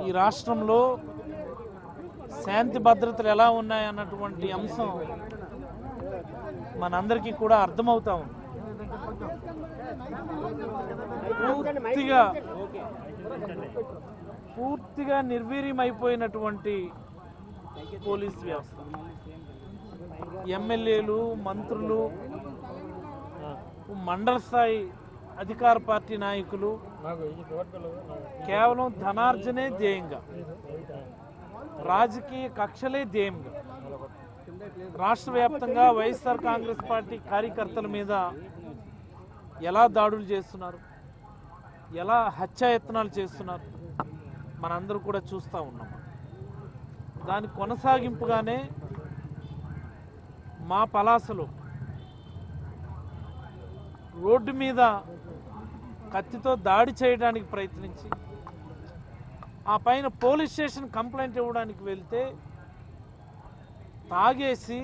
ఈ రాష్ట్రంలో శాంతి భద్రతలు ఎలా ఉన్నాయన్నటువంటి అంశం మనందరికీ కూడా అర్థమవుతా ఉంది పూర్తిగా పూర్తిగా నిర్వీర్యమైపోయినటువంటి పోలీస్ వ్యవస్థ ఎమ్మెల్యేలు మంత్రులు మండల స్థాయి అధికార పార్టీ నాయకులు కేవలం ధనార్జనే ధ్యేయంగా రాజకీయ కక్షలే ధ్యేయంగా రాష్ట్ర వ్యాప్తంగా వైఎస్ఆర్ కాంగ్రెస్ పార్టీ కార్యకర్తల మీద ఎలా దాడులు చేస్తున్నారు ఎలా హత్యాయత్నాలు చేస్తున్నారు మనందరూ కూడా చూస్తూ ఉన్నాం దాని కొనసాగింపుగానే మా పలాసలో రోడ్డు మీద కత్తితో దాడి చేయడానికి ప్రయత్నించి ఆ పైన పోలీస్ స్టేషన్ కంప్లైంట్ ఇవ్వడానికి వెళ్తే తాగేసి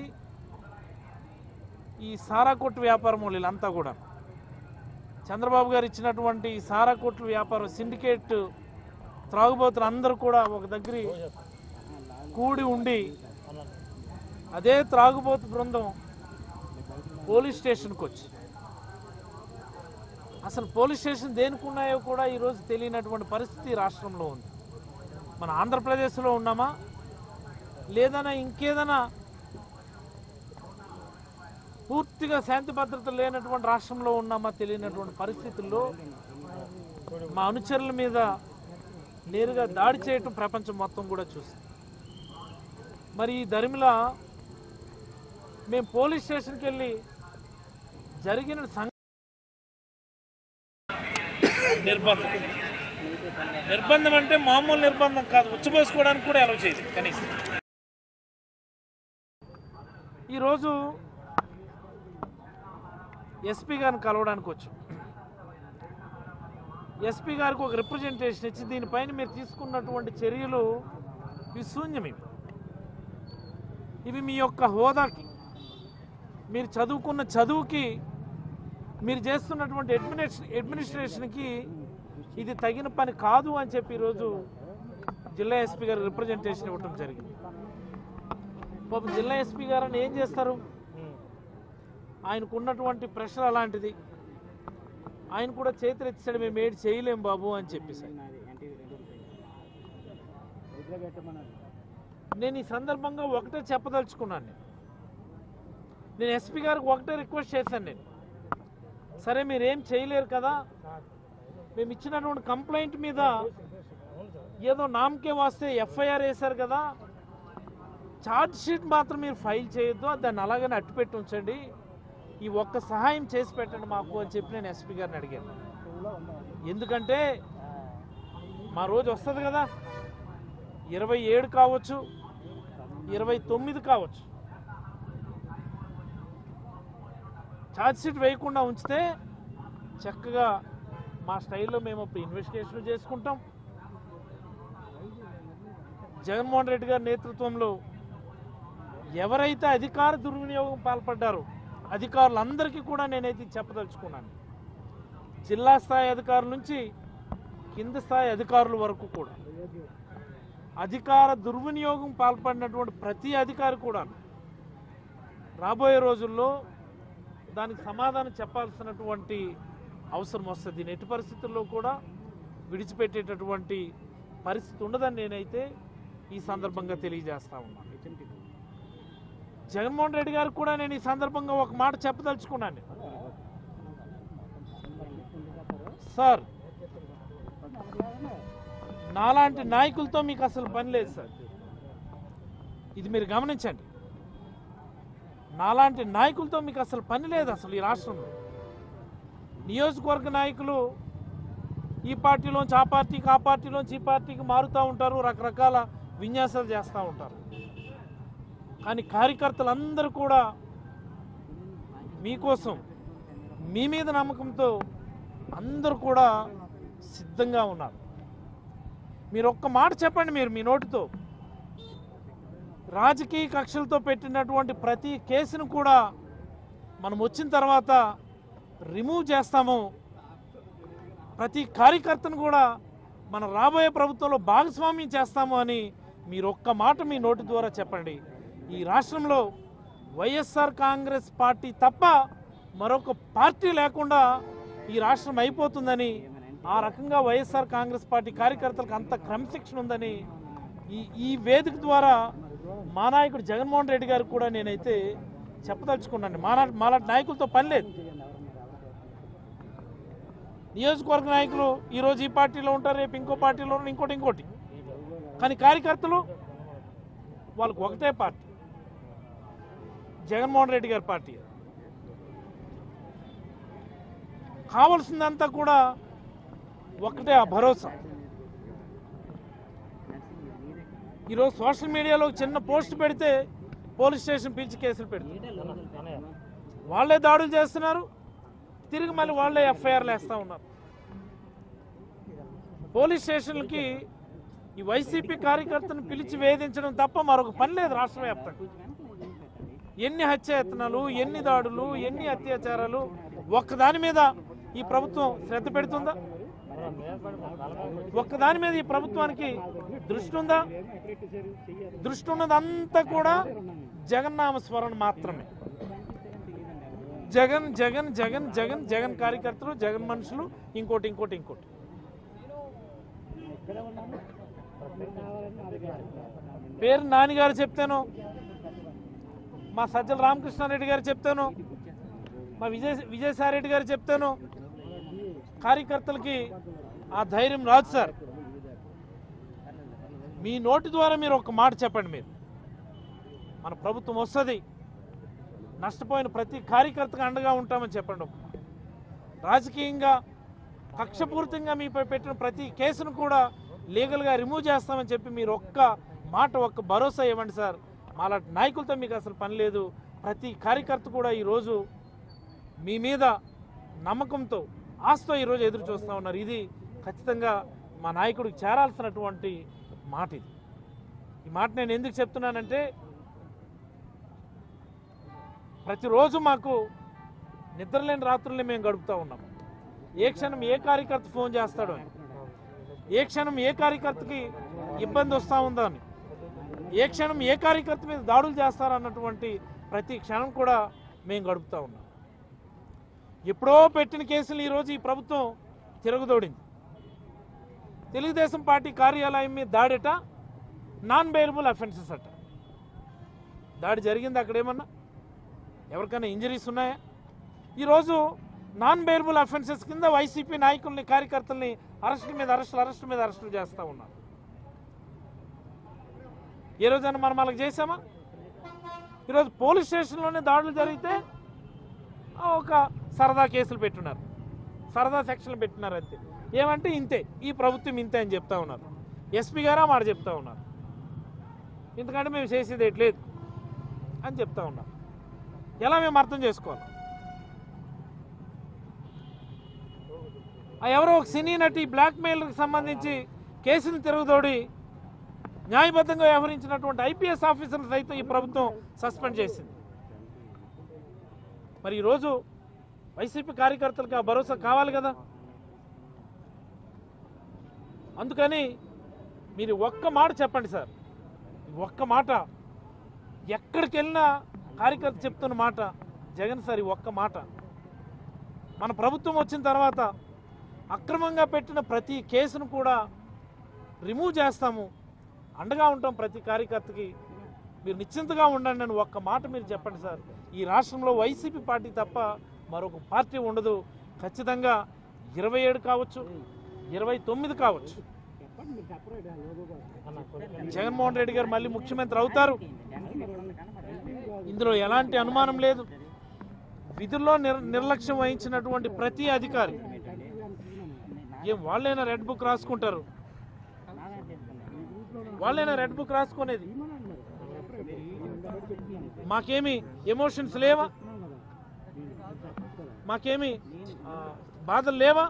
ఈ సారా కొట్టు వ్యాపారం వీళ్ళంతా కూడా చంద్రబాబు గారు ఇచ్చినటువంటి ఈ సారా కొట్టు వ్యాపారం సిండికేట్ త్రాగుబోతులు అందరూ కూడా ఒక దగ్గర కూడి ఉండి అదే త్రాగుబోతు బృందం పోలీస్ స్టేషన్కి వచ్చి అసలు పోలీస్ స్టేషన్ దేనికి ఉన్నాయో కూడా ఈరోజు తెలియనటువంటి పరిస్థితి రాష్ట్రంలో ఉంది మన ఆంధ్రప్రదేశ్లో ఉన్నామా లేదన్నా ఇంకేదైనా పూర్తిగా శాంతి భద్రత లేనటువంటి రాష్ట్రంలో ఉన్నామా తెలియనటువంటి పరిస్థితుల్లో మా అనుచరుల మీద నేరుగా దాడి చేయటం ప్రపంచం మొత్తం కూడా చూస్తుంది మరి ఈ దరిమిల మేము పోలీస్ స్టేషన్కి వెళ్ళి జరిగిన సంఘ నిర్బంధం నిర్బంధం అంటే మామూలు నిర్బంధం కాదు ఉచ్చబోసుకోవడానికి కూడా అలౌ చేయదు కనీసం ఈరోజు ఎస్పీ గారిని కలవడానికి వచ్చాం ఎస్పీ గారికి ఒక రిప్రజెంటేషన్ ఇచ్చి దీనిపైన మీరు తీసుకున్నటువంటి చర్యలు ఇవి శూన్యం ఇవి ఇవి మీ యొక్క హోదాకి మీరు చదువుకున్న చదువుకి మీరు చేస్తున్నటువంటి అడ్మినిస్ట్రే అడ్మినిస్ట్రేషన్కి ఇది తగిన పని కాదు అని చెప్పి ఈరోజు జిల్లా ఎస్పీ గారు రిప్రజెంటేషన్ ఇవ్వడం జరిగింది పాపం జిల్లా ఎస్పీ గారని ఏం చేస్తారు ఆయనకు ఉన్నటువంటి ప్రెషర్ అలాంటిది ఆయన కూడా చేతులు ఎత్తిసాడు మేము ఏడు చేయలేం బాబు అని చెప్పేసి నేను ఈ సందర్భంగా ఒకటే చెప్పదలుచుకున్నాను నేను నేను ఎస్పీ గారికి ఒకటే రిక్వెస్ట్ చేశాను నేను సరే మీరు ఏం చేయలేరు కదా మేము ఇచ్చినటువంటి కంప్లైంట్ మీద ఏదో నామకే వస్తే ఎఫ్ఐఆర్ వేశారు కదా ఛార్జ్ షీట్ మాత్రం మీరు ఫైల్ చేయొద్దు దాన్ని అలాగనే అట్టుపెట్టి ఉంచండి ఈ ఒక్క సహాయం చేసి పెట్టండి మాకు అని చెప్పి నేను ఎస్పీ గారిని అడిగాను ఎందుకంటే మా రోజు వస్తుంది కదా ఇరవై ఏడు కావచ్చు ఇరవై తొమ్మిది కావచ్చు ఛార్జ్ షీట్ వేయకుండా ఉంచితే చక్కగా మా స్టైల్లో మేము అప్పుడు ఇన్వెస్టిగేషన్ చేసుకుంటాం జగన్మోహన్ రెడ్డి గారి నేతృత్వంలో ఎవరైతే అధికార దుర్వినియోగం పాల్పడ్డారో అధికారులందరికీ కూడా నేనైతే ఇది చెప్పదలుచుకున్నాను జిల్లా స్థాయి అధికారుల నుంచి కింద స్థాయి అధికారుల వరకు కూడా అధికార దుర్వినియోగం పాల్పడినటువంటి ప్రతి అధికారి కూడా రాబోయే రోజుల్లో దానికి సమాధానం చెప్పాల్సినటువంటి అవసరం వస్తుంది దీని ఎట్టి పరిస్థితుల్లో కూడా విడిచిపెట్టేటటువంటి పరిస్థితి ఉండదని నేనైతే ఈ సందర్భంగా తెలియజేస్తా ఉన్నాను జగన్మోహన్ రెడ్డి గారికి కూడా నేను ఈ సందర్భంగా ఒక మాట చెప్పదలుచుకున్నాను సార్ నాలాంటి నాయకులతో మీకు అసలు పని లేదు సార్ ఇది మీరు గమనించండి నాలాంటి నాయకులతో మీకు అసలు పని లేదు అసలు ఈ రాష్ట్రంలో నియోజకవర్గ నాయకులు ఈ పార్టీలోంచి ఆ పార్టీకి ఆ పార్టీలోంచి ఈ పార్టీకి మారుతూ ఉంటారు రకరకాల విన్యాసాలు చేస్తూ ఉంటారు కానీ కార్యకర్తలందరూ కూడా మీకోసం మీ మీద నమ్మకంతో అందరూ కూడా సిద్ధంగా ఉన్నారు మీరు ఒక్క మాట చెప్పండి మీరు మీ నోటితో రాజకీయ కక్షలతో పెట్టినటువంటి ప్రతి కేసును కూడా మనం వచ్చిన తర్వాత రిమూవ్ చేస్తాము ప్రతి కార్యకర్తను కూడా మన రాబోయే ప్రభుత్వంలో భాగస్వామ్యం చేస్తాము అని మీరు ఒక్క మాట మీ నోటి ద్వారా చెప్పండి ఈ రాష్ట్రంలో వైఎస్ఆర్ కాంగ్రెస్ పార్టీ తప్ప మరొక పార్టీ లేకుండా ఈ రాష్ట్రం అయిపోతుందని ఆ రకంగా వైఎస్ఆర్ కాంగ్రెస్ పార్టీ కార్యకర్తలకు అంత క్రమశిక్షణ ఉందని ఈ ఈ వేదిక ద్వారా మా నాయకుడు జగన్మోహన్ రెడ్డి గారికి కూడా నేనైతే చెప్పదలుచుకున్నాను మా నా- మాలాంటి నాయకులతో పని లేదు నియోజకవర్గ నాయకులు ఈరోజు ఈ పార్టీలో ఉంటారు రేపు ఇంకో పార్టీలో ఉంటారు, ఇంకోటి ఇంకోటి కానీ కార్యకర్తలు వాళ్ళకు ఒకటే పార్టీ జగన్మోహన్ రెడ్డి గారి పార్టీ కావలసిందంతా కూడా ఒకటే ఆ భరోసా ఈరోజు సోషల్ మీడియాలో ఒక చిన్న పోస్ట్ పెడితే పోలీస్ స్టేషన్ పిలిచి కేసులు పెడుతుంది వాళ్ళే దాడులు చేస్తున్నారు తిరిగి మళ్ళీ వాళ్ళే ఎఫ్ఐఆర్లు వేస్తూ ఉన్నారు పోలీస్ స్టేషన్లకి ఈ వైసీపీ కార్యకర్తను పిలిచి వేధించడం తప్ప మరొక పని లేదు రాష్ట్ర వ్యాప్తంగా ఎన్ని హత్యాయత్నాలు ఎన్ని దాడులు ఎన్ని అత్యాచారాలు ఒక్కదాని మీద ఈ ప్రభుత్వం శ్రద్ధ పెడుతుందా ఒక్కదాని మీద ఈ ప్రభుత్వానికి దృష్టి ఉందా దృష్టి ఉన్నదంతా కూడా జగన్నామ స్మరణ మాత్రమే జగన్ జగన్ జగన్ జగన్ జగన్ కార్యకర్తలు జగన్ మనుషులు ఇంకోటి ఇంకోటి ఇంకోటి పేరు నానిగారు చెప్తాను మా సజ్జల రామకృష్ణారెడ్డి గారు చెప్తాను మా విజయ్ విజయసాయిరెడ్డి గారు చెప్తాను కార్యకర్తలకి ఆ ధైర్యం రాదు సార్ మీ నోటి ద్వారా మీరు ఒక మాట చెప్పండి మీరు మన ప్రభుత్వం వస్తుంది నష్టపోయిన ప్రతి కార్యకర్తకు అండగా ఉంటామని చెప్పండి ఒక మాట. రాజకీయంగా కక్షపూరితంగా మీపై పెట్టిన ప్రతి కేసును కూడా లీగల్గా రిమూవ్ చేస్తామని చెప్పి మీరు ఒక్క మాట ఒక్క భరోసా ఇవ్వండి సార్ మాలాంటి నాయకులతో మీకు అసలు పని లేదు ప్రతి కార్యకర్త కూడా ఈరోజు మీ మీద నమ్మకంతో ఆశతో ఈరోజు ఎదురు చూస్తూ ఉన్నారు ఇది ఖచ్చితంగా మా నాయకుడికి చేరాల్సినటువంటి మాట ఇది ఈ మాట నేను ఎందుకు చెప్తున్నానంటే ప్రతిరోజు మాకు నిద్రలేని రాత్రుల్ని మేము గడుపుతూ ఉన్నాం ఏ క్షణం ఏ కార్యకర్త ఫోన్ చేస్తాడో అని ఏ క్షణం ఏ కార్యకర్తకి ఇబ్బంది వస్తూ ఉందో అని ఏ క్షణం ఏ కార్యకర్త మీద దాడులు చేస్తారన్నటువంటి ప్రతి క్షణం కూడా మేము గడుపుతూ ఉన్నాం ఎప్పుడో పెట్టిన కేసులు ఈరోజు ఈ ప్రభుత్వం తిరగదోడింది తెలుగుదేశం పార్టీ కార్యాలయం మీద దాడట నాన్ బెయిలబుల్ అఫెన్సెస్ అట దాడి జరిగింది అక్కడ ఏమన్నా ఎవరికైనా ఇంజరీస్ ఉన్నాయా ఈరోజు నాన్ బెయిలబుల్ అఫెన్సెస్ కింద వైసీపీ నాయకుల్ని కార్యకర్తల్ని అరెస్టుల మీద అరెస్టులు అరెస్టుల మీద అరెస్టులు చేస్తూ ఉన్నారు ఏ రోజైనా మనం వాళ్ళకి చేసామా ఈరోజు పోలీస్ స్టేషన్లోనే దాడులు జరిగితే ఆ, ఒక సరదా కేసులు పెట్టున్నారు సరదా సెక్షన్లు పెట్టినారు అంతే ఏమంటే ఇంతే ఈ ప్రభుత్వం ఇంతే అని చెప్తా ఉన్నారు ఎస్పీ గారు ఆ మాట చెప్తా ఉన్నారు ఎందుకంటే మేము చేసేది ఎట్లేదు అని చెప్తా ఉన్నారు ఎలా మేము అర్థం చేసుకోవాలి ఆ ఎవరో ఒక సినీ నటి బ్లాక్మెయిల్కి సంబంధించి కేసులు తిరుగుదోడి న్యాయబద్ధంగా వ్యవహరించినటువంటి ఐపీఎస్ ఆఫీసర్లు సైతం ఈ ప్రభుత్వం సస్పెండ్ చేసింది మరి ఈరోజు వైసీపీ కార్యకర్తలకు ఆ భరోసా కావాలి కదా అందుకని మీరు ఒక్క మాట చెప్పండి సార్ ఒక్క మాట ఎక్కడికి వెళ్ళినా కార్యకర్త చెప్తున్న మాట జగన్ సార్ ఈ ఒక్క మాట మన ప్రభుత్వం వచ్చిన తర్వాత అక్రమంగా పెట్టిన ప్రతి కేసును కూడా రిమూవ్ చేస్తాము అండగా ఉంటాం ప్రతి కార్యకర్తకి మీరు నిశ్చింతగా ఉండండి అని ఒక్క మాట మీరు చెప్పండి సార్ ఈ రాష్ట్రంలో వైసీపీ పార్టీ తప్ప మరొక పార్టీ ఉండదు ఖచ్చితంగా ఇరవై ఏడు కావచ్చు ఇరవై తొమ్మిది కావచ్చు జగన్మోహన్ రెడ్డి గారు మళ్ళీ ముఖ్యమంత్రి అవుతారు ఇందులో ఎలాంటి అనుమానం లేదు విధుల్లో నిర్ నిర్లక్ష్యం వహించినటువంటి ప్రతి అధికారి ఏం వాళ్ళైనా రెడ్ బుక్ రాసుకుంటారు వాళ్ళైనా రెడ్ బుక్ రాసుకునేది మాకేమి ఎమోషన్స్ లేవా మాకేమి ఆ, బాధలు లేవా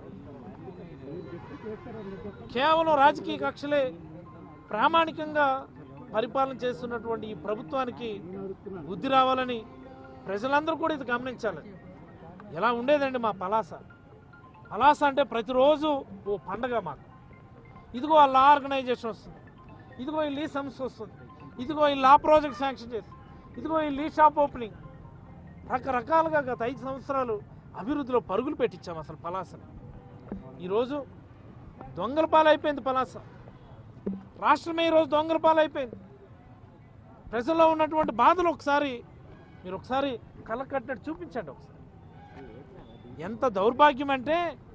కేవలం రాజకీయ కక్షలే ప్రామాణికంగా పరిపాలన చేస్తున్నటువంటి ఈ ప్రభుత్వానికి బుద్ధి రావాలని ప్రజలందరూ కూడా ఇది గమనించాలి ఎలా ఉండేదండి మా పలాస పలాస అంటే ప్రతిరోజు ఓ పండగ మాకు ఇదిగో వాళ్ళ ఆర్గనైజేషన్ వస్తుంది ఇదిగో ఈ లీ సంస్థ వస్తుంది ఇదిగో ఈ లా ప్రాజెక్ట్ శాంక్షన్ చేస్తుంది ఇదిగో ఈ లీ షాప్ ఓపెనింగ్ రకరకాలుగా గత ఐదు సంవత్సరాలు అభివృద్ధిలో పరుగులు పెట్టించాం అసలు పలాసని ఈరోజు దొంగల పాలైపోయింది పలాస రాష్ట్రమే ఈరోజు దొంగల పాలైపోయింది ప్రజల్లో ఉన్నటువంటి బాధలు ఒకసారి మీరు ఒకసారి కళ్ళ కట్టినట్టు చూపించండి ఒకసారి ఎంత దౌర్భాగ్యం అంటే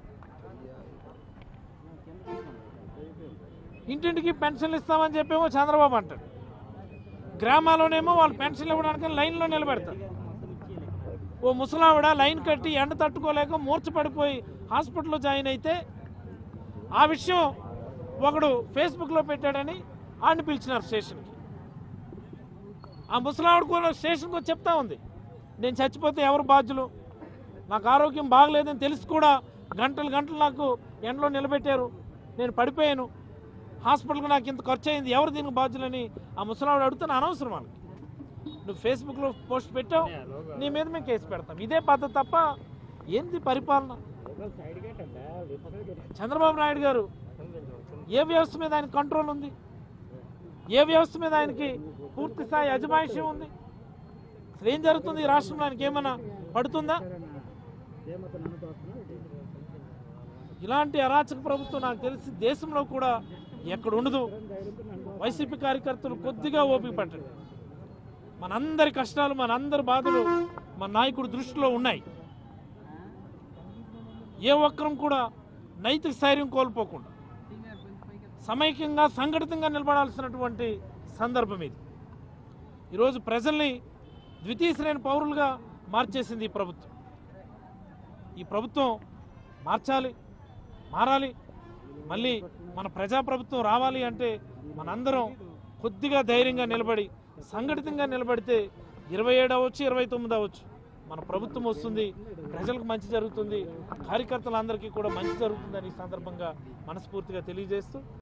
ఇంటింటికి పెన్షన్లు ఇస్తామని చెప్పేమో చంద్రబాబు అంటాడు గ్రామాల్లోనేమో వాళ్ళు పెన్షన్లు ఇవ్వడానికి లైన్లో నిలబెడతారు ఓ ముసలావిడ లైన్ కట్టి ఎండ తట్టుకోలేక మూర్చపడిపోయి హాస్పిటల్లో జాయిన్ అయితే ఆ విషయం ఒకడు ఫేస్బుక్లో పెట్టాడని ఆడిని పిలిచినారు స్టేషన్కి ఆ ముసలావిడ కూడా స్టేషన్కి వచ్చి చెప్తా ఉంది నేను చచ్చిపోతే ఎవరు బాధ్యులు నాకు ఆరోగ్యం బాగలేదని తెలిసి కూడా గంటలు గంటలు నాకు ఎండలో నిలబెట్టారు నేను పడిపోయాను హాస్పిటల్కి నాకు ఇంత ఖర్చు అయింది ఎవరు దీనికి బాధ్యులని ఆ ముసలావిడ అడుగుతున్న అనవసరం వాళ్ళకి నువ్వు ఫేస్బుక్లో పోస్ట్ పెట్టావు నీ మీద మేము కేసు పెడతాం ఇదే పద్ధతి తప్ప ఏంది పరిపాలన చంద్రబాబు నాయుడు గారు ఏ వ్యవస్థ మీద ఆయన కంట్రోల్ ఉంది ఏ వ్యవస్థ మీద ఆయనకి పూర్తి స్థాయి అజమాయిషం ఉంది అసలు ఏం జరుగుతుంది ఈ రాష్ట్రంలో ఆయనకి ఏమైనా పడుతుందా ఇలాంటి అరాచక ప్రభుత్వం నాకు తెలిసి దేశంలో కూడా ఎక్కడ ఉండదు వైసీపీ కార్యకర్తలు కొద్దిగా ఓపిక పట్టండి మనందరి కష్టాలు మనందరి బాధలు మన నాయకుడి దృష్టిలో ఉన్నాయి ఏ ఒక్కరం కూడా నైతిక స్థైర్యం కోల్పోకుండా సమైక్యంగా సంఘటితంగా నిలబడాల్సినటువంటి సందర్భం ఇది ఈరోజు ప్రజల్ని ద్వితీయ శ్రేణి పౌరులుగా మార్చేసింది ఈ ప్రభుత్వం ఈ ప్రభుత్వం మార్చాలి మారాలి మళ్ళీ మన ప్రజాప్రభుత్వం రావాలి అంటే మనందరం కొద్దిగా ధైర్యంగా నిలబడి సంఘటితంగా నిలబడితే ఇరవై ఏడు అవ్వచ్చు ఇరవై తొమ్మిది అవ్వచ్చు మన ప్రభుత్వం వస్తుంది ప్రజలకు మంచి జరుగుతుంది కార్యకర్తలందరికీ కూడా మంచి జరుగుతుందని ఈ సందర్భంగా మనస్ఫూర్తిగా తెలియజేస్తూ